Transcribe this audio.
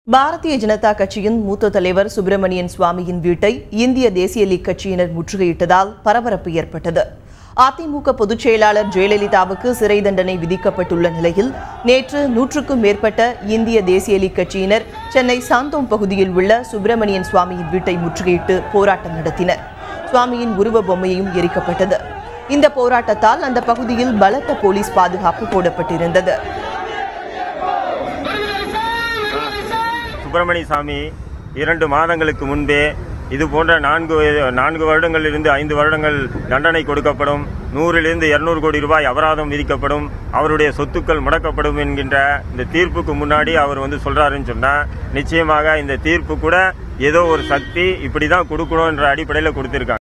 பாரதிய ஜனதா கட்சியின் மூத்த தலைவர் சுப்பிரமணியன் சுவாமியின் வீட்டை இந்திய தேசிய லீக் கட்சியினர் முற்றுகையிட்டதால் பரபரப்பு ஏற்பட்டது அதிமுக பொதுச் செயலாளர் ஜெயலலிதாவுக்கு சிறை தண்டனை விதிக்கப்பட்டுள்ள நிலையில் நேற்று நூற்றுக்கும் மேற்பட்ட இந்திய தேசிய லீக் கட்சியினர் சென்னை சாந்தோம் பகுதியில் உள்ள சுப்பிரமணியன் சுவாமியின் வீட்டை முற்றுகையிட்டு போராட்டம் நடத்தினர் சுவாமியின் உருவ பொம்மையும் எரிக்கப்பட்டது இந்த போராட்டத்தால் அந்த பகுதியில் பலத்த போலீஸ் பாதுகாப்பு போடப்பட்டிருந்தது சுப்பிரமணிய சாமி இரண்டு மாதங்களுக்கு முன்பே இது போன்ற நான்கு நான்கு வருடங்களிலிருந்து ஐந்து வருடங்கள் தண்டனை கொடுக்கப்படும் நூறிலிருந்து இருநூறு கோடி ரூபாய் அபராதம் விதிக்கப்படும் அவருடைய சொத்துக்கள் முடக்கப்படும் என்கின்ற இந்த தீர்ப்புக்கு முன்னாடி அவர் வந்து சொல்றாருன்னு சொன்னா நிச்சயமாக இந்த தீர்ப்பு கூட ஏதோ ஒரு சக்தி இப்படிதான் கொடுக்கணும் என்ற அடிப்படையில் கொடுத்திருக்காங்க